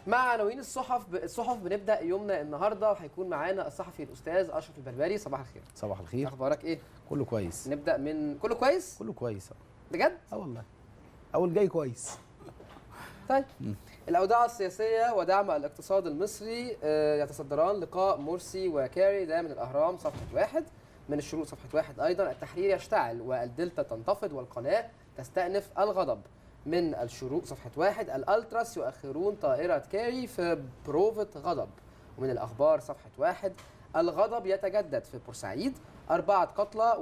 مع عناوين الصحف الصحف بنبدا يومنا النهارده وهيكون معانا الصحفي الاستاذ اشرف البربري صباح الخير صباح الخير اخبارك ايه كله كويس نبدا من كله كويس كله كويس بجد اه والله اول جاي كويس طيب الاوضاع السياسيه ودعم الاقتصاد المصري آه، يتصدران لقاء مرسي وكاري ده من الاهرام صفحه واحد من الشروق صفحه واحد ايضا التحرير يشتعل والدلتا تنتفض والقناه تستأنف الغضب من الشروق صفحة واحد الألتراس يؤخرون طائرة كاري في بروفة غضب ومن الأخبار صفحة واحد الغضب يتجدد في بورسعيد أربعة قتلى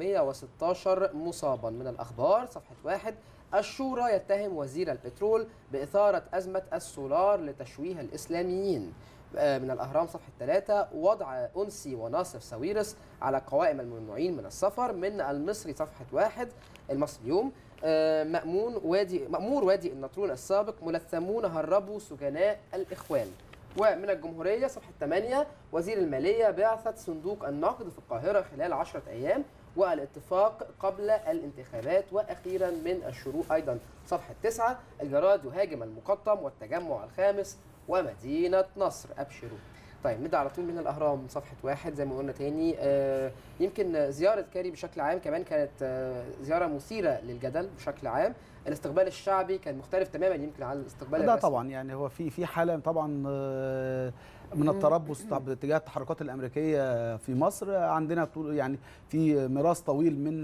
و416 مصابا من الأخبار صفحة واحد الشورى يتهم وزير البترول بإثارة أزمة السولار لتشويه الإسلاميين آه، من الأهرام صفحة ثلاثة وضع أنسي وناصف ساويرس على قوائم الممنوعين من السفر من المصري صفحة واحد المصري اليوم آه، مأمون وادي مأمور وادي النطرون السابق ملثمون هربوا سجناء الإخوان ومن الجمهورية صفحة 8 وزير المالية بعثة صندوق النقد في القاهرة خلال 10 أيام والاتفاق قبل الانتخابات وأخيرا من الشروق أيضا صفحة 9 الجراد يهاجم المقطم والتجمع الخامس ومدينة نصر أبشروا طيب نبدا على طول من الاهرام صفحه واحد زي ما قلنا تاني آه يمكن زياره كاري بشكل عام كمان كانت آه زياره مثيره للجدل بشكل عام الاستقبال الشعبي كان مختلف تماما يمكن عن الاستقبال ده الرسمي. طبعا يعني هو في في حاله طبعا آه، من التربص طب- تجاه التحركات الامريكيه في مصر عندنا طول يعني في ميراث طويل من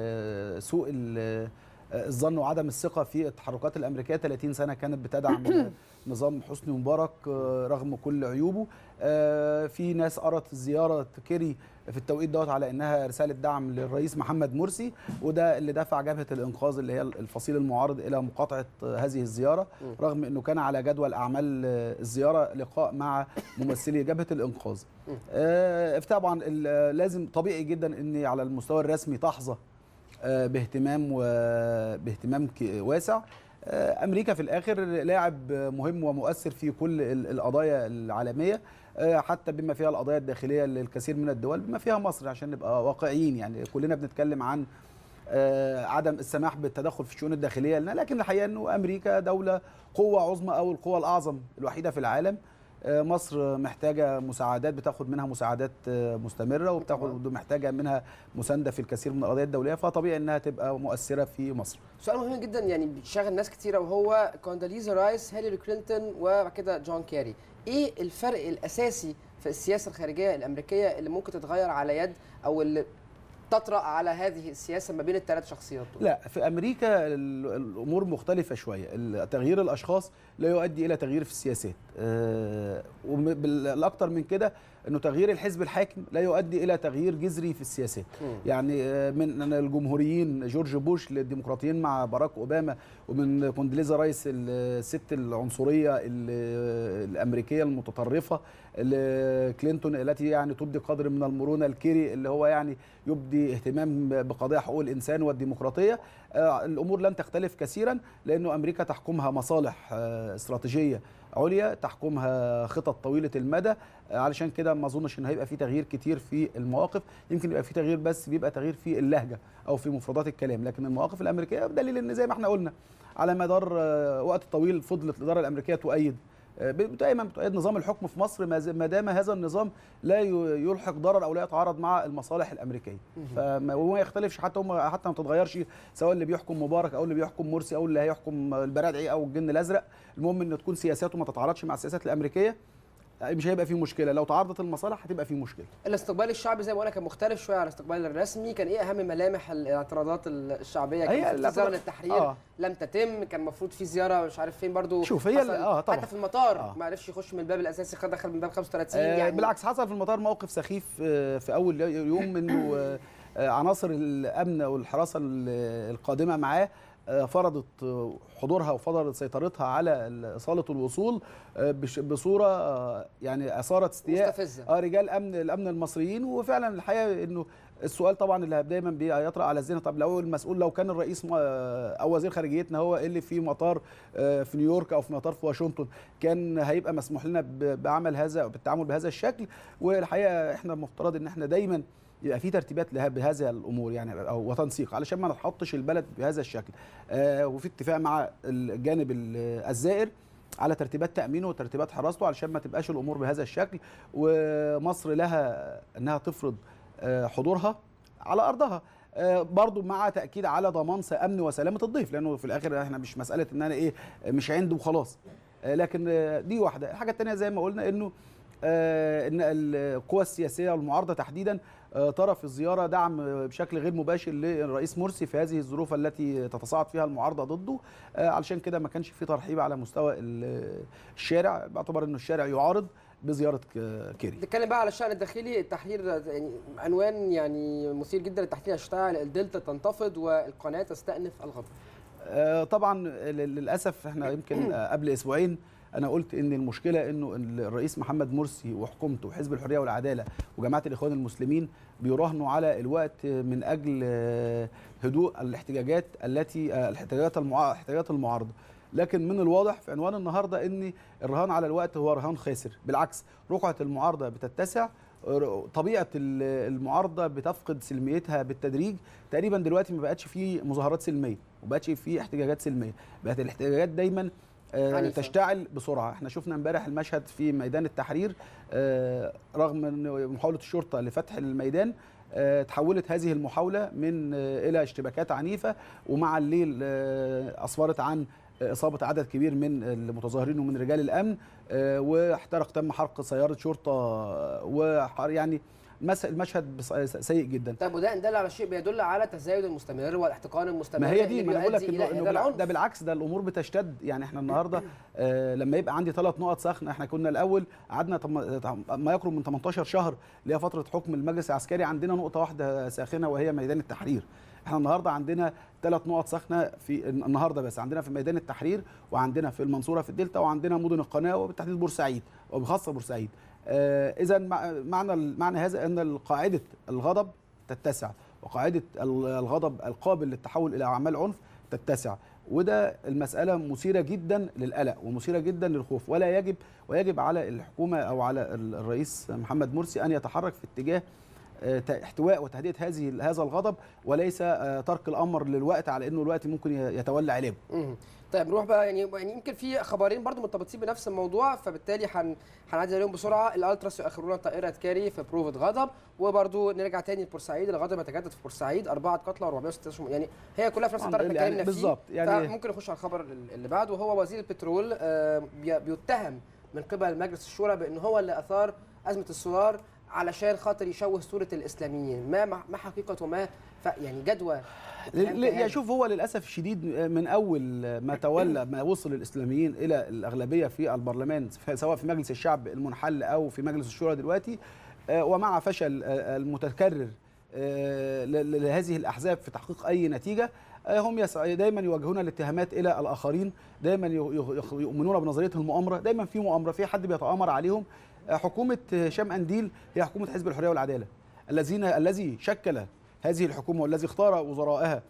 ال- سوء ال- الظن وعدم الثقه في التحركات الامريكيه 30 سنه كانت بتدعم نظام حسني مبارك آه، رغم كل عيوبه آه، في ناس قرت زياره كيري في التوقيت دوت على انها رساله دعم للرئيس محمد مرسي وده اللي دفع جبهه الانقاذ اللي هي الفصيل المعارض الى مقاطعه هذه الزياره م. رغم انه كان على جدول اعمال الزياره لقاء مع ممثلي جبهه الانقاذ. م. آه، طبعا ال- لازم طبيعي جدا ان على المستوى الرسمي تحظى آه، باهتمام وباهتمام ك- واسع آه، امريكا في الاخر لاعب مهم ومؤثر في كل ال- القضايا العالميه آه، حتى بما فيها القضايا الداخليه للكثير من الدول بما فيها مصر عشان نبقى واقعيين يعني كلنا بنتكلم عن آه، عدم السماح بالتدخل في الشؤون الداخليه لنا لكن الحقيقه انه امريكا دوله قوه عظمى او القوه الاعظم الوحيده في العالم آه، مصر محتاجه مساعدات بتاخد منها مساعدات آه، مستمره وبتاخد محتاجه منها مسانده في الكثير من القضايا الدوليه فطبيعي انها تبقى مؤثره في مصر سؤال مهم جدا يعني بيشغل ناس كتيره وهو كونداليزا رايس هيلاري كلينتون وبعد كده جون كيري ايه الفرق الاساسي في السياسه الخارجيه الامريكيه اللي ممكن تتغير على يد او اللي تطرا على هذه السياسه ما بين الثلاث شخصيات دول لا في امريكا ال- الامور مختلفه شويه ال- تغيير الاشخاص لا يؤدي الى تغيير في السياسات آه، والاكثر من كده انه تغيير الحزب الحاكم لا يؤدي الى تغيير جذري في السياسات مم. يعني آه، من الجمهوريين جورج بوش للديمقراطيين مع باراك اوباما ومن كوندليزا رايس الست العنصريه ال- الامريكيه المتطرفه كلينتون التي يعني تبدي قدر من المرونه الكيري اللي هو يعني يبدي اهتمام بقضايا حقوق الانسان والديمقراطيه آه، الامور لن تختلف كثيرا لانه امريكا تحكمها مصالح آه، استراتيجيه عليا تحكمها خطط طويله المدى آه، علشان كده ما اظنش ان هيبقى في تغيير كتير في المواقف يمكن يبقى في تغيير بس بيبقى تغيير في اللهجه او في مفردات الكلام لكن المواقف الامريكيه بدليل ان زي ما احنا قلنا على مدار آه، وقت طويل فضلت الاداره الامريكيه تؤيد آه، دايما بتؤيد نظام الحكم في مصر ما ز- ما دام هذا النظام لا ي- يلحق ضرر او لا يتعارض مع المصالح الامريكيه فما وما يختلفش حتى هم حتى ما تتغيرش سواء اللي بيحكم مبارك او اللي بيحكم مرسي او اللي هيحكم البرادعي او الجن الازرق المهم ان تكون سياساته ما تتعارضش مع السياسات الامريكيه مش هيبقى فيه مشكله لو تعارضت المصالح هتبقى فيه مشكله الاستقبال الشعبي زي ما قلنا كان مختلف شويه عن الاستقبال الرسمي كان ايه اهم ملامح الاعتراضات الشعبيه كان هي في الاعتراض- زمن التحرير آه. لم تتم كان المفروض في زياره مش عارف فين برضو شوف، هي حصل ال- آه، طبعا. حتى في المطار آه. ما عرفش يخش من الباب الاساسي خد دخل من باب 35 آه يعني بالعكس حصل في المطار موقف سخيف آه، في اول يوم انه آه، آه، عناصر الامن والحراسه ال- القادمه معاه آه، فرضت آه، حضورها وفرضت سيطرتها على صاله الوصول آه، بش- بصوره آه، يعني اثارت استياء مستفزه اه رجال امن الامن المصريين وفعلا الحقيقه انه السؤال طبعا اللي دايما بيطرا على الذهن طب لو المسؤول لو كان الرئيس م- او وزير خارجيتنا هو اللي في مطار آه، في نيويورك او في مطار في واشنطن كان هيبقى مسموح لنا ب- بعمل هذا بالتعامل بهذا الشكل والحقيقه احنا المفترض ان احنا دايما يبقى في ترتيبات لها بهذا الامور يعني او وتنسيق علشان ما نحطش البلد بهذا الشكل آه وفي اتفاق مع الجانب ال- الزائر على ترتيبات تامينه وترتيبات حراسته علشان ما تبقاش الامور بهذا الشكل ومصر لها انها تفرض آه، حضورها على ارضها آه، برضو مع تاكيد على ضمان امن وسلامه الضيف لانه في الاخر احنا مش مساله ان انا ايه مش عنده وخلاص آه، لكن آه، دي واحده الحاجه الثانيه زي ما قلنا انه آه، ان القوى السياسيه والمعارضه تحديدا آه، ترى في الزياره دعم آه، بشكل غير مباشر للرئيس مرسي في هذه الظروف التي تتصاعد فيها المعارضه ضده آه، علشان كده ما كانش في ترحيب على مستوى ال- الشارع باعتبار انه الشارع يعارض بزياره ك- كيري نتكلم بقى على الشأن الداخلي التحرير يعني عنوان يعني مثير جدا التحرير يشتعل الدلتا تنتفض والقناة تستأنف الغضب آه، طبعا ل- للاسف احنا يمكن آه، قبل اسبوعين انا قلت ان المشكله انه الرئيس محمد مرسي وحكومته وحزب الحريه والعداله وجماعه الاخوان المسلمين بيراهنوا على الوقت من اجل آه، هدوء الاحتجاجات التي آه، الاحتجاجات المعا- احتجاجات المعارضه لكن من الواضح في عنوان النهارده ان الرهان على الوقت هو رهان خاسر بالعكس رقعه المعارضه بتتسع طبيعه ال- المعارضه بتفقد سلميتها بالتدريج تقريبا دلوقتي ما بقتش في مظاهرات سلميه وما بقتش في احتجاجات سلميه بقت الاحتجاجات دايما آه، عنيفة. تشتعل بسرعه احنا شفنا امبارح المشهد في ميدان التحرير آه، رغم ان محاوله الشرطه لفتح الميدان آه، تحولت هذه المحاوله من آه، الى اشتباكات عنيفه ومع الليل آه، اسفرت عن اصابه عدد كبير من المتظاهرين ومن رجال الامن آه، واحترق تم حرق سياره شرطه ويعني المشهد بص- سيء جدا طب وده ان دل على شيء بيدل على التزايد المستمر والاحتقان المستمر ما هي دي اللي ما انا بقول لك بيؤدي انه إلى إنه إهدار بالع- العنف. ده بالعكس ده الامور بتشتد يعني احنا النهارده آه لما يبقى عندي ثلاث نقط سخنه احنا كنا الاول قعدنا تم- ما يقرب من 18 شهر اللي هي فتره حكم المجلس العسكري عندنا نقطه واحده ساخنه وهي ميدان التحرير احنا النهارده عندنا ثلاث نقط ساخنه في النهارده بس عندنا في ميدان التحرير وعندنا في المنصوره في الدلتا وعندنا مدن القناه وبالتحديد بورسعيد وبخاصه بورسعيد آه اذا معنى معنى هذا ان قاعده الغضب تتسع وقاعده ال- الغضب القابل للتحول الى اعمال عنف تتسع وده المساله مثيره جدا للقلق ومثيره جدا للخوف ولا يجب ويجب على الحكومه او على ال- الرئيس محمد مرسي ان يتحرك في اتجاه آه، ت- احتواء وتهدئه هذه هذا الغضب وليس آه، ترك الامر للوقت على انه الوقت ممكن ي- يتولى علاجه مم. طيب نروح بقى يعني يعني يمكن في خبرين برضو مرتبطين بنفس الموضوع فبالتالي هن هنعدي عليهم بسرعه الالتراس يؤخرون طائره كاري في بروفة غضب وبرضو نرجع تاني لبورسعيد الغضب يتجدد في بورسعيد اربعه قتلى و416 يعني هي كلها في نفس طبعاً الطريق اللي يعني اتكلمنا فيه بالظبط، يعني- فممكن نخش على الخبر اللي بعده وهو وزير البترول آه، بي- بيتهم من قبل مجلس الشورى بان هو اللي اثار ازمه السولار علشان خاطر يشوه صوره الاسلاميين ما ما حقيقه وما ف- يعني جدوى اتهام ل- كهذا. يا شوف هو للاسف الشديد من اول ما تولى ما وصل الاسلاميين الى الاغلبيه في البرلمان سواء في مجلس الشعب المنحل او في مجلس الشورى دلوقتي آه، ومع فشل آه، المتكرر آه، ل- لهذه الاحزاب في تحقيق اي نتيجه آه، هم يسع- دايما يوجهون الاتهامات الى الاخرين دايما ي- ي- يؤمنون بنظريه المؤامره دايما في مؤامره في حد بيتامر عليهم آه، حكومه هشام انديل هي حكومه حزب الحريه والعداله الذين الذي شكل هذه الحكومه والذي اختار وزرائها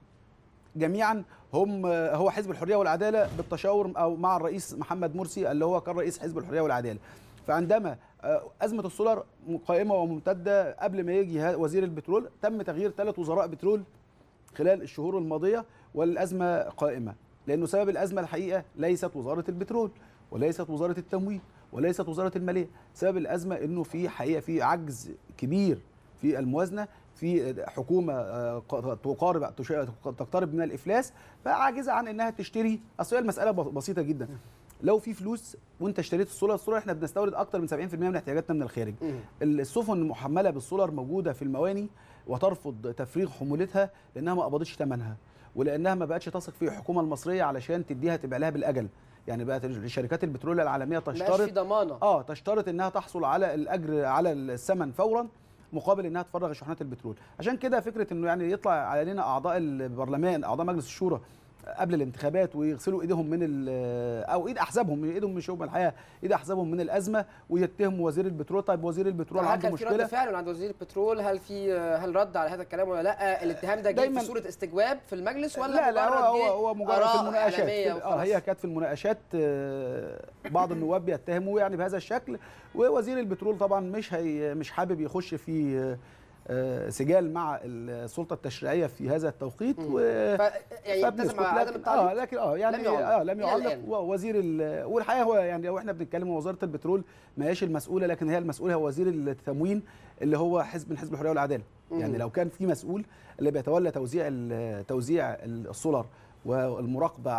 جميعا هم هو حزب الحريه والعداله بالتشاور او مع الرئيس محمد مرسي اللي هو كان رئيس حزب الحريه والعداله فعندما آه، ازمه السولار قائمه وممتده قبل ما يجي ها- وزير البترول تم تغيير ثلاث وزراء بترول خلال الشهور الماضيه والازمه قائمه لانه سبب الازمه الحقيقه ليست وزاره البترول وليست وزاره التموين وليست وزاره الماليه سبب الازمه انه في حقيقه في عجز كبير في الموازنه في حكومه آه، ق- تقارب تش- تقترب من الافلاس فعاجزه عن انها تشتري اصل هي المساله ب- بسيطه جدا لو في فلوس وانت اشتريت السولار السولار احنا بنستورد اكتر من 70% من احتياجاتنا من الخارج مم. السفن المحمله بالسولار موجوده في المواني وترفض تفريغ حمولتها لانها ما قبضتش ثمنها ولانها ما بقتش تثق في الحكومه المصريه علشان تديها تبيع لها بالاجل يعني بقت شركات البترول العالميه مبقاش في تشترط ضمانه اه تشترط انها تحصل على الاجر على الثمن فورا مقابل انها تفرغ شحنات البترول عشان كده فكره انه يعني يطلع علينا اعضاء البرلمان اعضاء مجلس الشورى قبل الانتخابات ويغسلوا ايديهم من ال- او ايد احزابهم من ايدهم مش هم الحقيقه ايد احزابهم من الازمه ويتهموا وزير البترول طيب وزير البترول هل عنده كان في رد مشكله فعل من عند وزير البترول هل في هل رد على هذا الكلام ولا لا الاتهام ده جاي دايماً- في صوره استجواب في المجلس ولا لا لا مجرد هو جه هو, هو مجرد في آراء المناقشات إعلامية في- اه وخلاص؟ هي كانت في المناقشات آه، بعض النواب بيتهموا يعني بهذا الشكل ووزير البترول طبعا مش هي مش حابب يخش في آه، آه، سجال مع السلطه التشريعيه في هذا التوقيت مم. و ف يعني فبنسكت. التزم على عدم لكن التعليق اه لكن اه يعني لم يعلق. اه لم إلى يعلق الآن. ووزير ال- والحقيقه هو يعني لو احنا بنتكلم عن وزاره البترول ما هيش المسؤوله لكن هي المسؤوله هو وزير التموين اللي هو حزب من حزب الحريه والعداله مم. يعني لو كان في مسؤول اللي بيتولى توزيع ال- توزيع السولار والمراقبه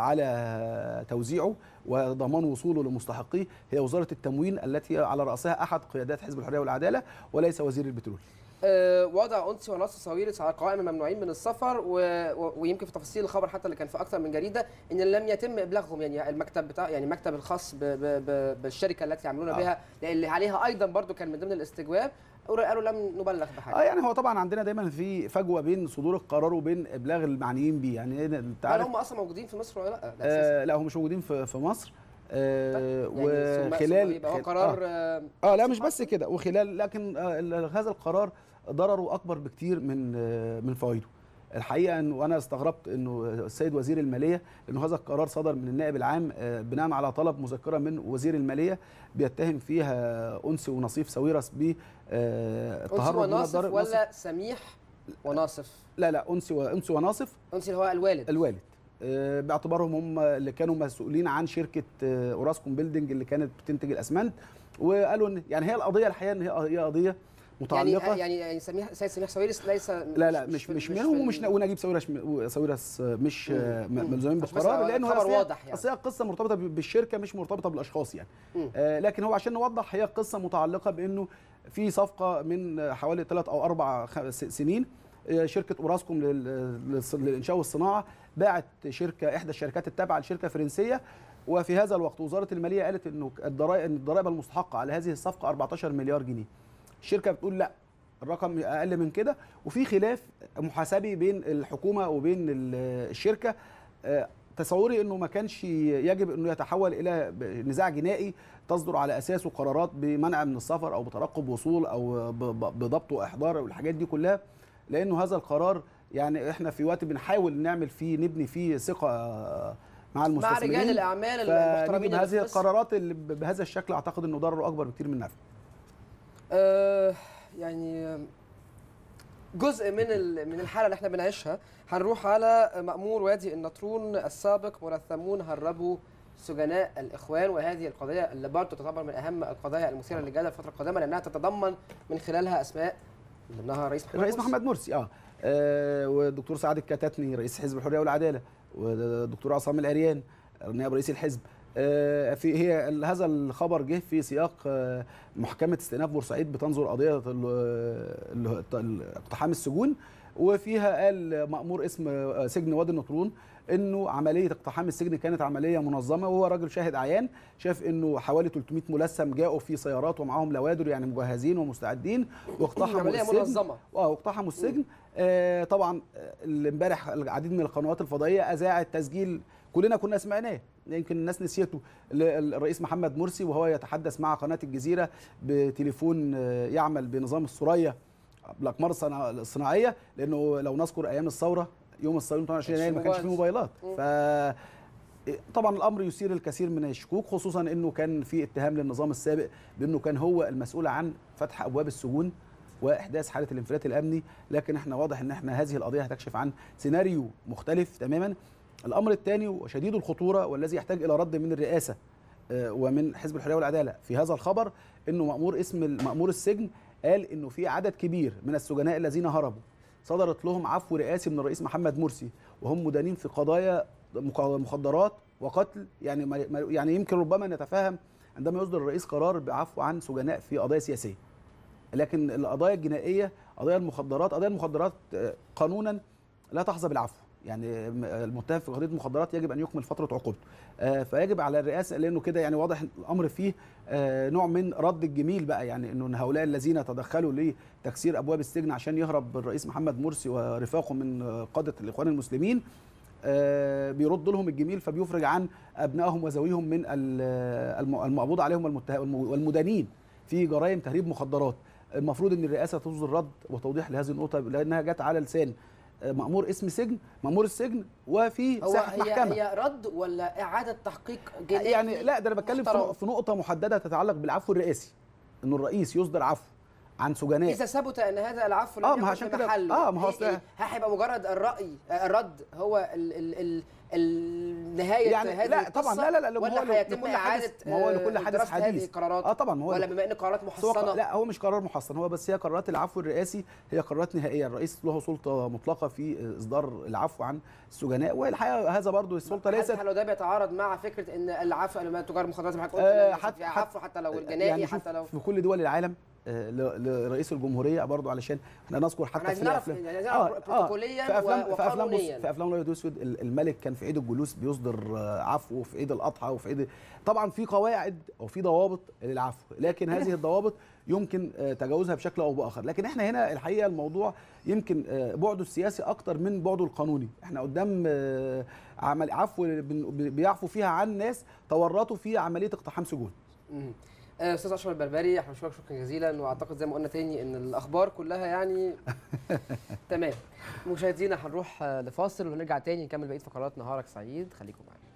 على توزيعه وضمان وصوله لمستحقيه هي وزاره التموين التي على راسها احد قيادات حزب الحريه والعداله وليس وزير البترول آه، وضع انسي ونص صويرس على قوائم الممنوعين من السفر و... و... ويمكن في تفاصيل الخبر حتى اللي كان في اكثر من جريده ان لم يتم ابلاغهم يعني المكتب بتاع يعني المكتب الخاص ب... ب... ب... بالشركه التي يعملون آه. بها اللي عليها ايضا برضو كان من ضمن الاستجواب قالوا لم نبلغ بحاجه اه يعني هو طبعا عندنا دايما في فجوه بين صدور القرار وبين ابلاغ المعنيين بيه يعني انت هل عارف هم اصلا موجودين في مصر ولا لا؟ ده أساساً. آه لا هم مش موجودين في في مصر آه يعني ثم- ثم وخلال يبقى هو خل- قرار آه. آه. اه لا مش بس كده وخلال لكن آه ال- هذا القرار ضرره اكبر بكتير من آه من فوائده الحقيقه انه وانا استغربت انه السيد وزير الماليه انه هذا القرار صدر من النائب العام آه، بناء على طلب مذكره من وزير الماليه بيتهم فيها انس ونصيف ساويرس ب آه، انسي التهرب من وناصف الضرائب ولا سميح وناصف؟ لا لا انس وانس وناصف انسي اللي هو الوالد الوالد آه، باعتبارهم هم اللي كانوا مسؤولين عن شركه آه، اوراسكوم بيلدينج اللي كانت بتنتج الاسمنت وقالوا ان يعني هي القضيه الحقيقه ان هي هي قضيه يعني متعلقه يعني يعني سميح سيد سميح سويرس ليس لا لا مش مش, في- منهم في ومش ال- ونجيب ساويرس ساويرس مش آه، مم. م- ملزمين مش بس بالقرار لانه هي خبر أصل هي- واضح يعني. اصل هي قصه مرتبطه ب- بالشركه مش مرتبطه بالاشخاص يعني مم. آه، لكن هو عشان نوضح هي قصه متعلقه بانه في صفقه من حوالي ثلاث او اربع خ- س- سنين آه، شركه اوراسكوم لل- للص- للانشاء والصناعه باعت شركه احدى الشركات التابعه لشركه فرنسيه وفي هذا الوقت وزاره الماليه قالت انه الضرائب إن الضرائب المستحقه على هذه الصفقه 14 مليار جنيه الشركه بتقول لا الرقم اقل من كده وفي خلاف محاسبي بين الحكومه وبين ال- الشركه آه، تصوري انه ما كانش يجب انه يتحول الى ب- نزاع جنائي تصدر على اساسه قرارات بمنع من السفر او بترقب وصول او ب- ب- بضبط واحضار والحاجات دي كلها لانه هذا القرار يعني احنا في وقت بنحاول نعمل فيه نبني فيه ثقه آه، مع مع المستثمرين رجال الاعمال فنيجي المحترمين اللي في بهذه مصر. القرارات اللي ب- بهذا الشكل اعتقد انه ضرره اكبر بكتير من نفعه آه، يعني جزء من ال- من الحاله اللي احنا بنعيشها هنروح على مأمور وادي النطرون السابق مرثمون هربوا سجناء الاخوان وهذه القضيه اللي برضه تعتبر من اهم القضايا المثيره للجدل الفتره القادمه لانها تتضمن من خلالها اسماء من ضمنها الرئيس محمد الرئيس مرسي. محمد مرسي اه, آه والدكتور سعد الكتاتني رئيس حزب الحريه والعداله والدكتور عصام العريان نائب رئيس الحزب آه في هي ال- هذا الخبر جه في سياق آه محكمه استئناف بورسعيد بتنظر قضيه ال- ال- ال- اقتحام السجون وفيها قال مأمور اسم آه، سجن وادي النطرون انه عمليه اقتحام السجن كانت عمليه منظمه وهو راجل شاهد عيان شاف انه حوالي 300 ملثم جاءوا في سيارات ومعاهم لوادر يعني مجهزين ومستعدين واقتحموا عمليه السجن منظمه اه واقتحموا السجن آه طبعا آه، اللي امبارح العديد من القنوات الفضائيه اذاعت تسجيل كلنا كنا سمعناه يمكن الناس نسيته ل- الرئيس محمد مرسي وهو يتحدث مع قناه الجزيره بتليفون آه، يعمل بنظام الثريا بالاقمار الصنا- الصناعيه لانه لو نذكر ايام الثوره يوم الثوره 28 يناير ما كانش فيه موبايلات مم. ف طبعا الامر يثير الكثير من الشكوك خصوصا انه كان في اتهام للنظام السابق بانه كان هو المسؤول عن فتح ابواب السجون واحداث حاله الانفلات الامني لكن احنا واضح ان احنا هذه القضيه هتكشف عن سيناريو مختلف تماما الامر الثاني وشديد الخطوره والذي يحتاج الى رد من الرئاسه آه، ومن حزب الحريه والعداله في هذا الخبر انه مامور اسم مامور السجن قال انه في عدد كبير من السجناء الذين هربوا صدرت لهم عفو رئاسي من الرئيس محمد مرسي وهم مدانين في قضايا مق- مخدرات وقتل يعني ما- ما- يعني يمكن ربما نتفاهم عندما يصدر الرئيس قرار بعفو عن سجناء في قضايا سياسيه لكن القضايا الجنائيه قضايا المخدرات قضايا المخدرات آه، قانونا لا تحظى بالعفو يعني م- المتهم في قضيه المخدرات يجب ان يكمل فتره عقوبته آه، فيجب على الرئاسه لانه كده يعني واضح الامر فيه آه، نوع من رد الجميل بقى يعني انه إن هؤلاء الذين تدخلوا لتكسير ابواب السجن عشان يهرب الرئيس محمد مرسي ورفاقه من آه، قاده الاخوان المسلمين آه، بيرد لهم الجميل فبيفرج عن ابنائهم وذويهم من ال- الم- المقبوض عليهم والمته- والم- والمدانين في جرائم تهريب مخدرات المفروض ان الرئاسه تصدر رد وتوضيح لهذه النقطه لانها جت على لسان آه، مأمور اسم سجن مأمور السجن وفي هو ساحه هي محكمه هي رد ولا اعاده تحقيق جنائي يعني لا ده انا بتكلم في محترم. نق- في نقطه محدده تتعلق بالعفو الرئاسي انه الرئيس يصدر عفو عن سجناء اذا ثبت ان هذا العفو لم آه، ما يكن عشان في كده- محله آه، ما هو إيه- أصل- إيه؟ هيبقى مجرد الراي آه، الرد هو ال ال ال ال نهايه يعني هذه لا طبعا القصة؟ لا لا لا ما هو ولا هيتم لكل اعاده حادث ما هو لكل آه، حادث دراسة هذه حديث القرارات اه طبعا ما هو ولا بما ان قرارات بس هو ق- محصنه لا هو مش قرار محصن هو بس هي قرارات العفو الرئاسي هي قرارات نهائيه الرئيس له سلطه مطلقه في اصدار العفو عن السجناء والحقيقه هذا برضو السلطه ليست حتى لو ده بيتعارض مع فكره ان العفو لما تجار مخدرات معاك قلت آه، آه حت- حتى حت- عفو حتى لو الجنائي يعني شوف حتى لو في كل دول العالم آه، ل- لرئيس الجمهوريه برضو علشان احنا نذكر احنا حتى عايزين في نعرف الافلام يعني عايزين نعرف بروتوكوليا في افلام و- في افلام بص وقانونيا في افلام الابيض والاسود ال- الملك كان في عيد الجلوس بيصدر آه، عفو في عيد الاضحى وفي عيد طبعا في قواعد او في ضوابط للعفو لكن هذه الضوابط يمكن آه، تجاوزها بشكل او باخر لكن احنا هنا الحقيقه الموضوع يمكن آه، بعده السياسي اكتر من بعده القانوني احنا قدام آه، عمل عفو بن- بيعفو فيها عن ناس تورطوا في عمليه اقتحام سجون مم. آه، استاذ اشرف البربري احنا بنشكرك شكرا جزيلا واعتقد زي ما قلنا تاني ان الاخبار كلها يعني تمام مشاهدينا هنروح آه، لفاصل ونرجع تاني نكمل بقيه فقرات نهارك سعيد خليكم معانا